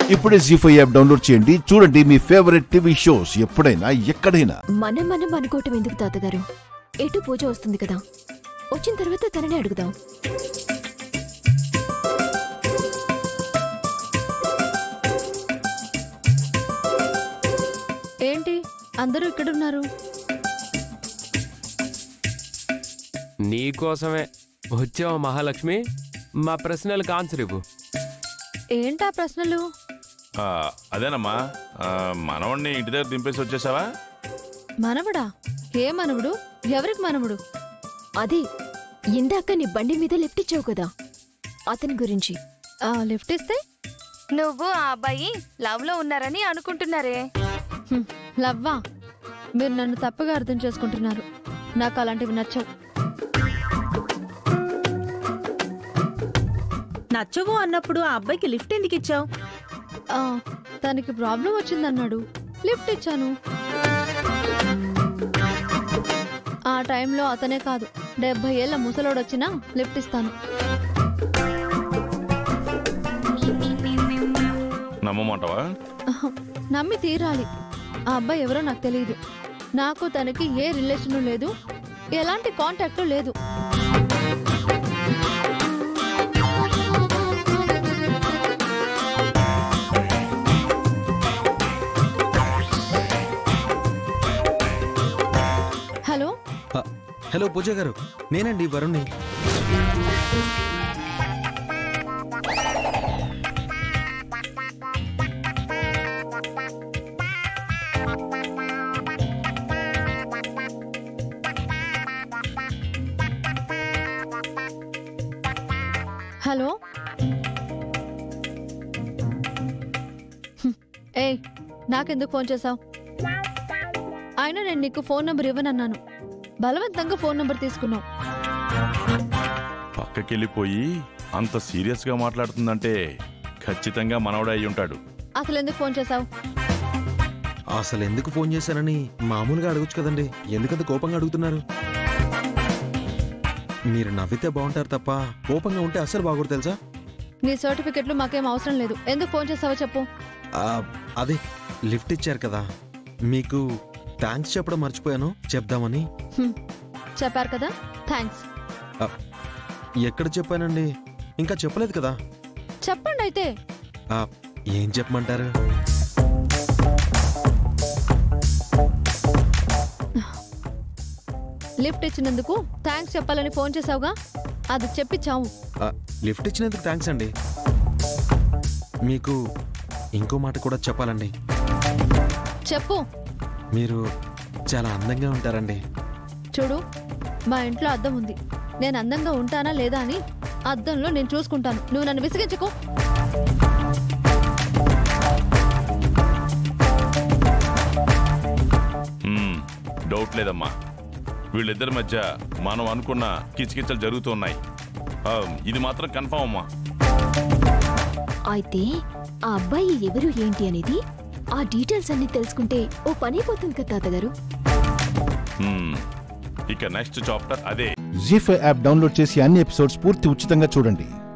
ఇప్పుడే G five app download చేయండి చూడండి మీ ఫేవరెట్ టీవీ షోస్ ఎప్పుడైనా ఎక్కడైనా మనం మనం అనుకోవటం ఎందుకు తాతగారు ఎటు పూజ వస్తుంది కదా వచ్చిన తర్వాత తననే అడుగుదాం ఏంటి అందరూ ఇక్కడున్నారు నీకోసమే వచ్చావా మహాలక్ష్మి మా ప్రశ్నలకు ఆన్సర్ ఇవ్వు ఏంటా ప్రశ్నలు ఆ, అదేనమ్మా ఆ, మనవణ్ణి ఇంటి దగ్గర దింపేసి వచ్చేసావా మనవడా ఏ మనవుడు ఎవరికి మనవుడు అది ఇందాక నీ బండి మీద లిఫ్ట్ ఇచ్చావు కదా అతని గురించి ఆ లిఫ్ట్ ఇస్తే నువ్వు ఆ అబ్బాయి లవ్ లో ఉన్నారని అనుకుంటున్నారే హ్మ్, లవ్వా మీరు నన్ను తప్పుగా అర్థం చేసుకుంటున్నారు నాకు అలాంటివి నచ్చవు నచ్చవు అన్నప్పుడు ఆ అబ్బాయికి లిఫ్ట్ ఎందుకు ఇచ్చావు ఆ, తనకి ప్రాబ్లం వచ్చిందన్నాడు లిఫ్ట్ ఇచ్చాను ఆ టైంలో అతనే కాదు డెబ్బై ఏళ్ళ ముసలోడొచ్చినా లిఫ్ట్ ఇస్తాను నమ్మమంటావా అహం, నమ్మి తీరాలి ఆ అబ్బాయి ఎవరో నాకు తెలియదు నాకు తనకి ఏ రిలేషను లేదు ఎలాంటి కాంటాక్టు లేదు హలో ఆ, హలో పూజ గారు నేనండి వరుణ్ణి హలో హ్మ్, ఏయ్ నాకెందుకు ఫోన్ చేసావు అయినా నేను నీకు ఫోన్ నంబర్ ఇవ్వనన్నాను బలవంతంగా ఫోన్ నంబర్ తీసుకున్నావు పక్కకెళ్ళిపోయి అంత సీరియస్ గా మాట్లాడుతుందంటే ఖచ్చితంగా మనవడే అయి ఉంటాడు అసలు ఎందుకు ఫోన్ చేసావు అసలు ఎందుకు ఫోన్ చేశానని మామూలుగా అడగొచ్చు కదండి ఎందుకంత కోపంగా అడుగుతున్నారు మీరు నవ్వితే బాగుంటారు తప్ప కోపంగా ఉంటే అస్సలు బాగోడు తెలుసా నీ సర్టిఫికెట్లు మాకేం అవసరం లేదు ఎందుకు ఫోన్ చేసావో చెప్పు ఆ, అదే లిఫ్ట్ ఇచ్చారు కదా మీకు థ్యాంక్స్ చెప్పడం మర్చిపోయాను చెప్దామని హ్మ్, చెప్పారు కదా థ్యాంక్స్ ఎక్కడ చెప్పానండి ఇంకా చెప్పలేదు కదా చెప్పండి అయితే ఆ, ఏం చెప్పమంటారు లిఫ్ట్ ఇచ్చినందుకు థ్యాంక్స్ చెప్పాలని ఫోన్ చేసావుగా అది చెప్పి చావు ఆ, లిఫ్ట్ ఇచ్చినందుకు థ్యాంక్స్ అండి మీకు ఇంకో మాట కూడా చెప్పాలండి చెప్పు మీరు చాలా అందంగా ఉంటారండి చూడు మా ఇంట్లో అద్దం ఉంది నేను అందంగా ఉంటానా లేదా అని అద్దంలో నేను చూసుకుంటాను నువ్వు నన్ను విసిగించుకో మ్మ్, డౌట్ లేదమ్మా వీళ్ళిద్దరి మధ్య మనం అనుకున్న కిచకిచలు జరుగుతూ ఉన్నాయి ఆ, ఇది మాత్రం కన్ఫామ్ అమ్మా అయితే ఆ అబ్బాయి ఎవరు ఏంటి అనేది ఆ డీటెయిల్స్ అన్ని తెలుసుకుంటే ఓ పని అయిపోతుంది కదా తాతగారు మ్మ్, ఇక నెక్స్ట్ చాప్టర్ అదే జీ ఫైవ్ యాప్ డౌన్లోడ్ చేసి అన్ని ఎపిసోడ్స్ పూర్తి ఉచితంగా చూడండి